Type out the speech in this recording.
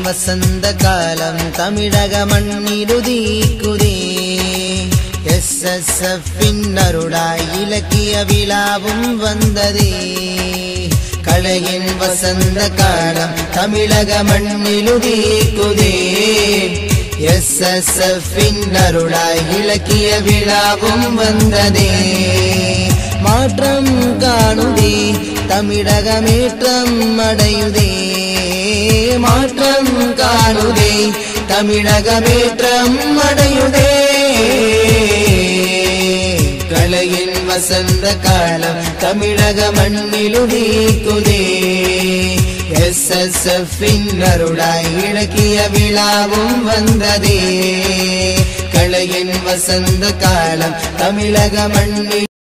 வசந்த காலம் தமிழக மண்ணிடுதீக்குதே எஸ் எஸ் அருளாய் இலக்கிய விழாவும் வந்ததே கலையின் வசந்த காலம் தமிழக மண்ணிலுதீக்குதே எஸ் எஸ் அருளாய் இலக்கிய விழாவும் வந்ததே மாற்றம் காணுதே தமிழகமேற்றம் அடையுதே மாற்றம் காணுதே தமிழகமேற்றம் அடையுதே கலையின் வசந்த காலம் தமிழக மண்ணிலுதீக்குதே எஸ் எஸ் அருளாய் இலக்கிய விழாவும் வந்ததே கலையின் வசந்த காலம் தமிழக மண்ணில்